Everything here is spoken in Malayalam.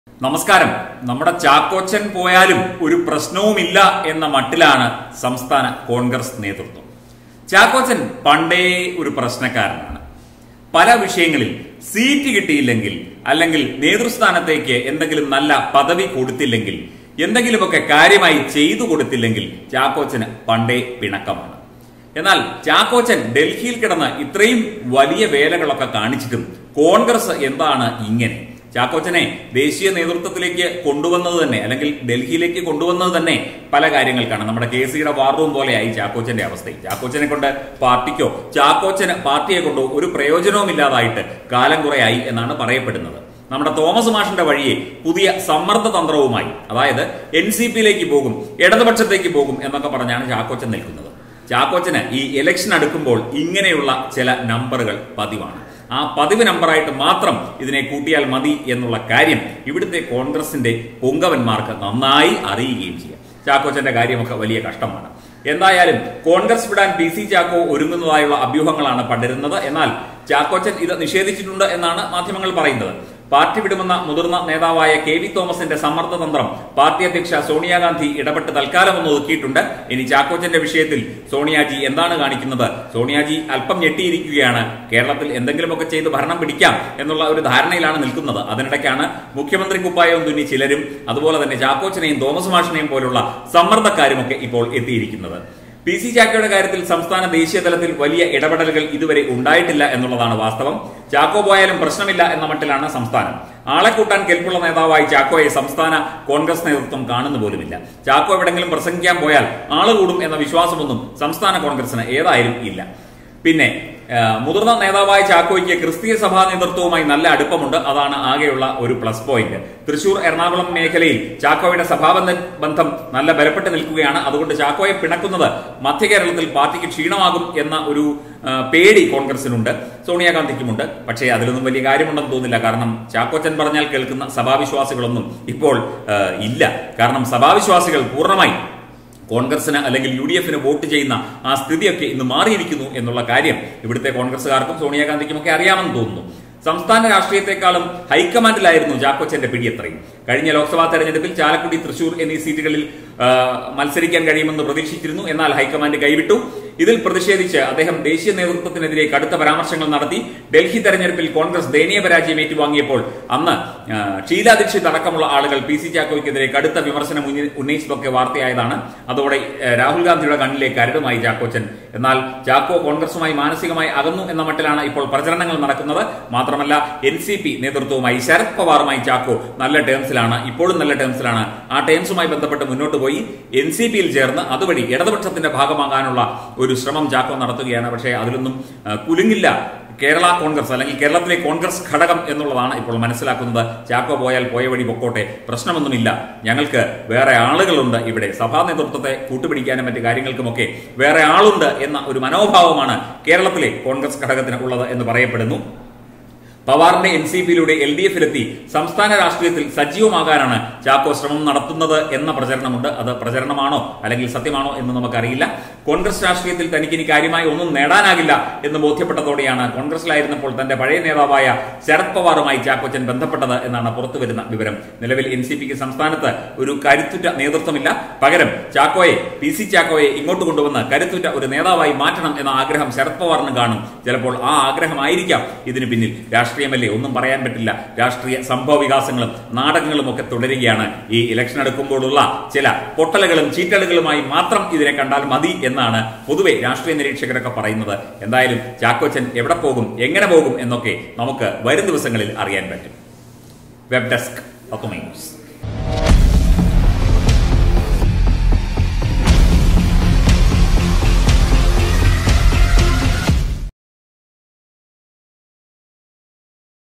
നമസ്കാരം നമ്മുടെ ചാക്കോച്ചൻ പോയാലും ഒരു പ്രശ്നവുമില്ല എന്ന മട്ടിലാണ് സംസ്ഥാന കോൺഗ്രസ് നേതൃത്വം ചാക്കോച്ചൻ പണ്ടേ ഒരു പ്രശ്നക്കാരനാണ് പല വിഷയങ്ങളിൽ സീറ്റ് കിട്ടിയില്ലെങ്കിൽ അല്ലെങ്കിൽ നേതൃസ്ഥാനത്തേക്ക് എന്തെങ്കിലും നല്ല പദവി കൊടുത്തില്ലെങ്കിൽ എന്തെങ്കിലുമൊക്കെ കാര്യമായി ചെയ്തു കൊടുത്തില്ലെങ്കിൽ ചാക്കോച്ചന് പണ്ടേ പിണക്കമാണ് എന്നാൽ ചാക്കോച്ചൻ ഡൽഹിയിൽ കിടന്ന് ഇത്രയും വലിയ വേലകളൊക്കെ കാണിച്ചിട്ടും കോൺഗ്രസ് എന്താണ് ഇങ്ങനെ ചാക്കോച്ചനെ ദേശീയ നേതൃത്വത്തിലേക്ക് കൊണ്ടുവന്നത് തന്നെ അല്ലെങ്കിൽ ഡൽഹിയിലേക്ക് കൊണ്ടുവന്നത് തന്നെ പല കാര്യങ്ങൾക്കാണ് നമ്മുടെ കെ സിയുടെ വാർ റൂം പോലെയായി ചാക്കോച്ചന്റെ അവസ്ഥ ചാക്കോച്ചനെ കൊണ്ട് പാർട്ടിക്കോ ചാക്കോച്ചന് പാർട്ടിയെ കൊണ്ടോ ഒരു പ്രയോജനവുമില്ലാതായിട്ട് കാലം കുറയായി എന്നാണ് പറയപ്പെടുന്നത് നമ്മുടെ തോമസ് മാഷിന്റെ വഴിയെ പുതിയ സമ്മർദ്ദ തന്ത്രവുമായി അതായത് എൻ സി പിയിലേക്ക് പോകും ഇടതുപക്ഷത്തേക്ക് പോകും എന്നൊക്കെ പറഞ്ഞാണ് ചാക്കോച്ചൻ നിൽക്കുന്നത് ചാക്കോച്ചന് ഈ ഇലക്ഷൻ അടുക്കുമ്പോൾ ഇങ്ങനെയുള്ള ചില നമ്പറുകൾ പതിവാണ് ആ പതിവ് നമ്പറായിട്ട് മാത്രം ഇതിനെ കൂട്ടിയാൽ മതി എന്നുള്ള കാര്യം ഇവിടുത്തെ കോൺഗ്രസിന്റെ പൊങ്കവന്മാർക്ക് നന്നായി അറിയുകയും ചെയ്യാം ചാക്കോച്ചന്റെ കാര്യമൊക്കെ വലിയ കഷ്ടമാണ് എന്തായാലും കോൺഗ്രസ് വിടാൻ പി സി ചാക്കോ ഒരുങ്ങുന്നതായുള്ള അഭ്യൂഹങ്ങളാണ് പടരുന്നത് എന്നാൽ ചാക്കോച്ചൻ ഇത് നിഷേധിച്ചിട്ടുണ്ട് എന്നാണ് മാധ്യമങ്ങൾ പറയുന്നത് പാർട്ടി വിടുമെന്ന മുതിർന്ന നേതാവായ കെ വി തോമസിന്റെ സമ്മർദ്ദതന്ത്രം പാർട്ടി അധ്യക്ഷ സോണിയാഗാന്ധി ഇടപെട്ട് തൽക്കാലം ഒന്ന് ഒതുക്കിയിട്ടുണ്ട് ഇനി ചാക്കോച്ചന്റെ വിഷയത്തിൽ സോണിയാജി എന്താണ് കാണിക്കുന്നത് സോണിയാജി അല്പം ഞെട്ടിയിരിക്കുകയാണ് കേരളത്തിൽ എന്തെങ്കിലുമൊക്കെ ചെയ്ത് ഭരണം പിടിക്കാം എന്നുള്ള ഒരു ധാരണയിലാണ് നിൽക്കുന്നത് അതിനിടയ്ക്കാണ് മുഖ്യമന്ത്രി കുപ്പായവും തുന്നി ചിലരും അതുപോലെ തന്നെ ചാക്കോച്ചനെയും തോമസ് മാഷിനെയും പോലുള്ള സമ്മർദ്ദക്കാരുമൊക്കെ ഇപ്പോൾ എത്തിയിരിക്കുന്നത് പി സി ചാക്കോയുടെ കാര്യത്തിൽ സംസ്ഥാന ദേശീയ തലത്തിൽ വലിയ ഇടപെടലുകൾ ഇതുവരെ ഉണ്ടായിട്ടില്ല എന്നുള്ളതാണ് വാസ്തവം ചാക്കോ പോയാലും പ്രശ്നമില്ല എന്ന മട്ടിലാണ് സംസ്ഥാനം ആളെ കൂട്ടാൻ കെൽപ്പുള്ള നേതാവായി ചാക്കോയെ സംസ്ഥാന കോൺഗ്രസ് നേതൃത്വം കാണുന്നു പോലുമില്ല ചാക്കോ എവിടെങ്കിലും പ്രസംഗിക്കാൻ പോയാൽ ആള് കൂടും എന്ന വിശ്വാസമൊന്നും സംസ്ഥാന കോൺഗ്രസിന് ഏതായാലും ഇല്ല പിന്നെ മുതിർന്ന നേതാവായ ചാക്കോയ്ക്ക് ക്രിസ്തീയ സഭാ നേതൃത്വവുമായി നല്ല അടുപ്പമുണ്ട് അതാണ് ആകെയുള്ള ഒരു പ്ലസ് പോയിന്റ് തൃശൂർ എറണാകുളം മേഖലയിൽ ചാക്കോയുടെ സഭാബന്ധ ബന്ധം നല്ല ബലപ്പെട്ട് നിൽക്കുകയാണ് അതുകൊണ്ട് ചാക്കോയെ പിണക്കുന്നത് മധ്യ കേരളത്തിൽ പാർട്ടിക്ക് ക്ഷീണമാകും എന്ന ഒരു പേടി കോൺഗ്രസിനുണ്ട് സോണിയാഗാന്ധിക്കുമുണ്ട് പക്ഷേ അതിലൊന്നും വലിയ കാര്യമുണ്ടെന്ന് തോന്നില്ല കാരണം ചാക്കോച്ചൻ പറഞ്ഞാൽ കേൾക്കുന്ന സഭാവിശ്വാസികളൊന്നും ഇപ്പോൾ ഇല്ല കാരണം സഭാവിശ്വാസികൾ പൂർണ്ണമായി കോൺഗ്രസിന് അല്ലെങ്കിൽ യു ഡി എഫിന് വോട്ട് ചെയ്യുന്ന ആ സ്ഥിതിയൊക്കെ ഇന്ന് മാറിയിരിക്കുന്നു എന്നുള്ള കാര്യം ഇവിടുത്തെ കോൺഗ്രസുകാർക്കും സോണിയാഗാന്ധിക്കും ഒക്കെ അറിയാമെന്ന് തോന്നുന്നു സംസ്ഥാന രാഷ്ട്രീയത്തെക്കാളും ഹൈക്കമാൻഡിലായിരുന്നു ജാക്കോച്ചന്റെ പിടിയത്രയും കഴിഞ്ഞ ലോക്സഭാ തെരഞ്ഞെടുപ്പിൽ ചാലക്കുടി തൃശൂർ എന്നീ സീറ്റുകളിൽ മത്സരിക്കാൻ കഴിയുമെന്ന് പ്രതീക്ഷിച്ചിരുന്നു എന്നാൽ ഹൈക്കമാൻഡ് കൈവിട്ടു ഇതിൽ പ്രതിഷേധിച്ച് അദ്ദേഹം ദേശീയ നേതൃത്വത്തിനെതിരെ കടുത്ത പരാമർശങ്ങൾ നടത്തി ഡൽഹി തെരഞ്ഞെടുപ്പിൽ കോൺഗ്രസ് ദയനീയ പരാജയം ഏറ്റുവാങ്ങിയപ്പോൾ അന്ന് ഷീല ദീക്ഷിത് അടക്കമുള്ള ആളുകൾ പി സി ചാക്കോയ്ക്കെതിരെ കടുത്ത വിമർശനം ഉന്നയിച്ചതൊക്കെ വാർത്തയായതാണ് അതോടെ രാഹുൽ ഗാന്ധിയുടെ കണ്ണിലെ കരടുമായി ചാക്കോച്ചൻ എന്നാൽ ചാക്കോ കോൺഗ്രസുമായി മാനസികമായി അകന്നു എന്ന മട്ടിലാണ് ഇപ്പോൾ പ്രചരണങ്ങൾ നടക്കുന്നത് മാത്രമല്ല എൻ സി പി നേതൃത്വവുമായി ശരത് പവാറുമായി ചാക്കോ നല്ല ടേംസിലാണ് ഇപ്പോഴും നല്ല ടേംസിലാണ് ആ ടേംസുമായി ബന്ധപ്പെട്ട് മുന്നോട്ട് പോയി എൻ സി പിയിൽ ചേർന്ന് അതുവഴി ഇടതുപക്ഷത്തിന്റെ ഭാഗമാകാനുള്ള ഒരു ശ്രമം ചാക്കോ നടത്തുകയാണ് പക്ഷേ അതിലൊന്നും കുലുങ്ങില്ല കേരള കോൺഗ്രസ് അല്ലെങ്കിൽ കേരളത്തിലെ കോൺഗ്രസ് ഘടകം എന്നുള്ളതാണ് ഇപ്പോൾ മനസ്സിലാക്കുന്നത് ചാക്കോ പോയാൽ പോയ വഴി പൊക്കോട്ടെ പ്രശ്നമൊന്നുമില്ല ഞങ്ങൾക്ക് വേറെ ആളുകളുണ്ട് ഇവിടെ സഭാ നേതൃത്വത്തെ കൂട്ടുപിടിക്കാനും മറ്റു കാര്യങ്ങൾക്കുമൊക്കെ വേറെ ആളുണ്ട് എന്ന ഒരു മനോഭാവമാണ് കേരളത്തിലെ കോൺഗ്രസ് ഘടകത്തിന് ഉള്ളത് എന്ന് പറയപ്പെടുന്നു പവാറിന്റെ എൻ സി പിയിലൂടെ എൽ ഡി എഫിലെത്തി സംസ്ഥാന രാഷ്ട്രീയത്തിൽ സജീവമാകാനാണ് ചാക്കോ ശ്രമം നടത്തുന്നത് എന്ന പ്രചരണമുണ്ട് അത് പ്രചരണമാണോ അല്ലെങ്കിൽ സത്യമാണോ എന്ന് നമുക്കറിയില്ല കോൺഗ്രസ് രാഷ്ട്രീയത്തിൽ തനിക്ക് ഇനി കാര്യമായി ഒന്നും നേടാനാകില്ല എന്ന് ബോധ്യപ്പെട്ടതോടെയാണ് കോൺഗ്രസിലായിരുന്നപ്പോൾ തന്റെ പഴയ നേതാവായ ശരത് പവാറുമായി ചാക്കോച്ചൻ ബന്ധപ്പെട്ടത് എന്നാണ് പുറത്തുവരുന്ന വിവരം നിലവിൽ എൻ സി പിക്ക് സംസ്ഥാനത്ത് ഒരു കരുത്തുറ്റ നേതൃത്വമില്ല പകരം ചാക്കോയെ പി സി ചാക്കോയെ ഇങ്ങോട്ട് കൊണ്ടുവന്ന് കരുത്തുറ്റ ഒരു നേതാവായി മാറ്റണം എന്ന ആഗ്രഹം ശരത് പവാറിന് കാണും ചിലപ്പോൾ ആ ആഗ്രഹമായിരിക്കാം ഇതിന് പിന്നിൽ രാഷ്ട്രീയമല്ലേ ഒന്നും പറയാൻ പറ്റില്ല രാഷ്ട്രീയ സംഭവ വികാസങ്ങളും നാടകങ്ങളും ഒക്കെ തുടരുകയാണ് ഈ ഇലക്ഷൻ എടുക്കുമ്പോഴുള്ള ചില പൊട്ടലുകളും ചീറ്റലുകളുമായി മാത്രം ഇതിനെ കണ്ടാൽ മതി എന്നാണ് പൊതുവെ രാഷ്ട്രീയ നിരീക്ഷകരൊക്കെ പറയുന്നത് എന്തായാലും ചാക്കോച്ചൻ എവിടെ പോകും എങ്ങനെ പോകും എന്നൊക്കെ നമുക്ക് വരും ദിവസങ്ങളിൽ അറിയാൻ പറ്റും വെബ് ഡെസ്ക് ന്യൂസ്